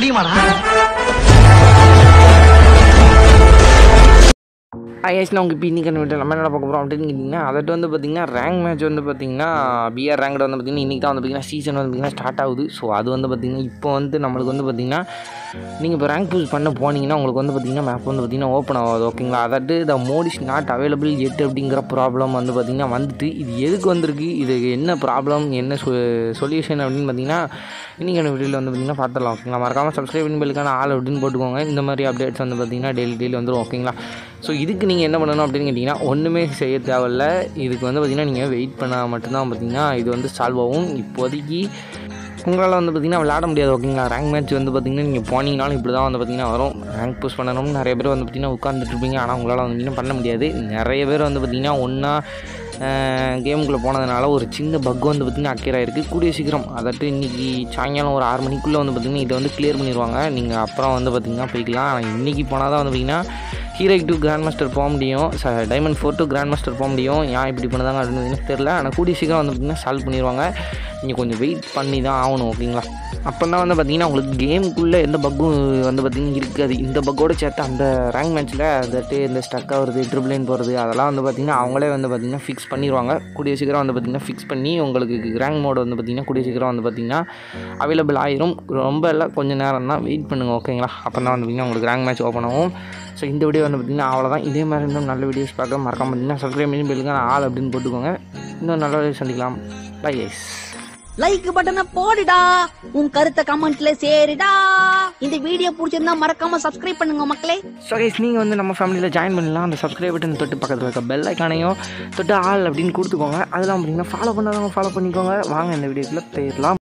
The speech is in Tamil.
முடியுமாடா ஐஎஸ்ல அவங்க இப்போ இன்றைக்கி வீட்டில் நம்ம என்ன பார்க்க போகிறோம் அப்படின்னு கேட்டிங்கன்னா அதட்டு வந்து பார்த்திங்கன்னா ரேங்க் மேட்ச் வந்து பார்த்திங்கன்னா பிஆர் ரேங்க்டு வந்து பார்த்திங்கன்னா இன்றைக்கி தான் வந்து பார்த்திங்கன்னா சீசன் வந்து பார்த்திங்கன்னா ஸ்டார்ட் ஆகுது ஸோ அது வந்து பார்த்திங்கன்னா இப்போ வந்து நம்மளுக்கு வந்து பார்த்திங்கன்னா நீங்கள் இப்போ ரேங்க் பூஸ் பண்ண போனீங்கன்னா உங்களுக்கு வந்து பார்த்திங்கன்னா மேப் வந்து பார்த்திங்கன்னா ஓப்பன் ஆகாது ஓகேங்களா அதாட்டு the mode is not available at அப்படிங்கிற ப்ராப்ளம் வந்து பார்த்திங்கன்னா வந்துட்டு இது எதுக்கு வந்திருக்கு இது என்ன ப்ராப்ளம் என்ன சொல்யூஷன் அப்படின்னு பார்த்திங்கன்னா இன்றைக்கான வீடியோவில் வந்து பார்த்திங்கன்னா பார்த்துடலாம் ஓகேங்களா மறக்காமல் சப்ஸ்கிரைப் பண்ணி பெல்லுக்கான ஆள் அப்படின்னு போட்டுக்கோங்க இந்த மாதிரி அப்டேட்ஸ் வந்து பார்த்திங்கன்னா டெய்லி டெய்லி வந்துடும் ஓகேங்களா ஸோ இதுக்கு நீங்கள் என்ன பண்ணணும் அப்படின்னு கேட்டிங்கன்னா ஒன்றுமே செய்ய தேவையில்ல இதுக்கு வந்து பார்த்திங்கன்னா நீங்கள் வெயிட் பண்ணால் மட்டும்தான் பார்த்திங்கன்னா இது வந்து சால்வ் ஆகும் இப்போதைக்கு உங்களால் வந்து பார்த்திங்கன்னா விளையாட முடியாது ஓகேங்களா ரேங்க் மேட்ச் வந்து பார்த்திங்கன்னா நீங்கள் போனீங்கனாலும் இப்படி தான் வந்து பார்த்திங்கன்னா வரும் ரேங்க் புஷ் பண்ணணும்னு நிறைய பேர் வந்து பார்த்திங்கன்னா உட்காந்துட்டு இருப்பீங்க ஆனால் உங்களால் வந்து பார்த்திங்கன்னா பண்ண முடியாது நிறைய பேர் வந்து பார்த்திங்கன்னா ஒன்றா கேமுக்குள்ளே போனதுனால ஒரு சின்ன பக் வந்து பார்த்திங்கன்னா அக்கேர் ஆயிருக்கு கூடிய சீக்கிரம் அதாட்டு இன்றைக்கி சாயங்காலம் ஒரு ஆறு மணிக்குள்ளே வந்து பார்த்திங்கன்னா இதை வந்து கிளியர் பண்ணிடுவாங்க நீங்கள் அப்புறம் வந்து பார்த்திங்கன்னா போய்க்கலாம் ஆனால் இன்றைக்கி போனால் தான் வந்து பார்த்திங்கன்னா ஹீரோக் டு கிராண்ட் மாஸ்டர் போக முடியும் ச diamond four to grand master போக முடியும் ஏன் இப்படி பண்ணுதாங்க அப்படின்னு எனக்கு தெரில ஆனால் கூடிய சீக்கிரம் வந்து பார்த்திங்கன்னா சால்வ் பண்ணிடுவாங்க நீங்கள் கொஞ்சம் வெயிட் பண்ணி தான் ஆகணும் ஓகேங்களா அப்போ தான் வந்து பார்த்திங்கன்னா உங்களுக்கு கேமுக்குள்ளே எந்த பக்கும் வந்து பார்த்திங்கன்னா இருக்காது இந்த பக்கோட சேர்த்து அந்த ரேங்க் மேட்ச்சில் தட்டு இந்த ஸ்டக் ஆகுறது ட்ரிபிள் லைன் போகிறது அதெல்லாம் வந்து பார்த்திங்கன்னா அவங்களே வந்து பார்த்திங்கன்னா ஃபிக்ஸ் பண்ணிடுவாங்க கூடிய சீக்கிரம் வந்து பார்த்திங்கன்னா ஃபிக்ஸ் பண்ணி உங்களுக்கு ரேங்க் மோடு வந்து பார்த்திங்கன்னா கூடிய சீக்கிரம் வந்து பார்த்திங்கன்னா அவைலபிள் ஆயிரும் ரொம்ப எல்லாம் கொஞ்சம் நேரம் தான் வெயிட் பண்ணுங்கள் ஓகேங்களா அப்போ தான் வந்து பார்த்திங்கன்னா உங்களுக்கு ரேங்க் மேட்ச் ஓப்பன் ஆகும் ஸோ இந்த வீடியோ வந்து பார்த்திங்கன்னா அவ்வளோதான் இதே மாதிரி இன்னும் நல்ல வீடியோஸ் பார்க்க மறக்காம பார்த்தீங்கன்னா சப்ஸ்கிரைப் பண்ணி பெல்லுங்க ஆள் அப்படின்னு போட்டுக்கோங்க இன்னும் நல்ல வீடியோ சந்திக்கலாம் பை கைஸ் லைக் பட்டனை போடுடா உன் கருத்தை கமெண்ட்ல சேருடா இந்த வீடியோ பிடிச்சிருந்தா மறக்காம சப்ஸ்கிரைப் பண்ணுங்க மக்களே ஸோ கைஸ் நீங்கள் வந்து நம்ம ஃபேமிலியில் ஜாயின் பண்ணலாம் அந்த சப்ஸ்கிரைப் பட்டன் தொட்டு பக்கத்தில் இருக்க பெல் ஐக்கானையும் தொட்டு ஆள் அப்படின்னு கொடுத்துக்கோங்க அதெல்லாம் பார்த்தீங்கன்னா ஃபாலோ பண்ணாதவங்க ஃபாலோ பண்ணிக்கோங்க வாங்க இந்த வீடியோக்குள்ளே போயிடலாம்